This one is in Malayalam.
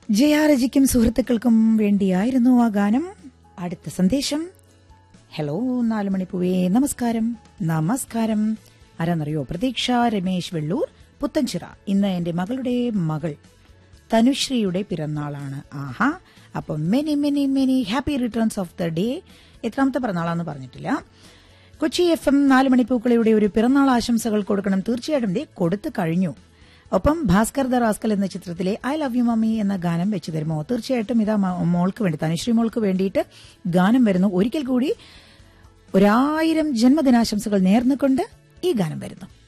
ജയാരജിക്കും സുഹൃത്തുക്കൾക്കും വേണ്ടിയായിരുന്നു ആ ഗാനം അടുത്ത സന്ദേശം ഹലോ നാലുമണിപ്പൂവേ നമസ്കാരം നമസ്കാരം ആരാന്നറിയോ പ്രതീക്ഷ രമേശ് വെള്ളൂർ പുത്തൻചിറ ഇന്ന് എന്റെ മകളുടെ മകൾ തനുശ്രീയുടെ പിറന്നാളാണ് ആഹാ അപ്പം many many many happy returns of the day എത്രാമത്തെ പിറന്നാളാന്ന് പറഞ്ഞിട്ടില്ല കൊച്ചി എഫ് എം നാല് മണിപ്പൂക്കളിയുടെ ഒരു പിറന്നാൾ ആശംസകൾ കൊടുക്കണം തീർച്ചയായിട്ടും ദേ കൊടുത്തു കഴിഞ്ഞു ഒപ്പം ഭാസ്കർ ദ റാസ്കൽ എന്ന ചിത്രത്തിലെ ഐ ലവ് യു മമ്മി എന്ന ഗാനം വെച്ചു തരുമോ തീർച്ചയായിട്ടും ഇതാ മ- മോൾക്ക് വേണ്ടി തനുശ്രീ മോൾക്ക് വേണ്ടിയിട്ട് ഗാനം വരുന്നു ഒരിക്കൽ കൂടി ഒരായിരം ജന്മദിനാശംസകൾ നേർന്നുകൊണ്ട് ഈ ഗാനം വരുന്നു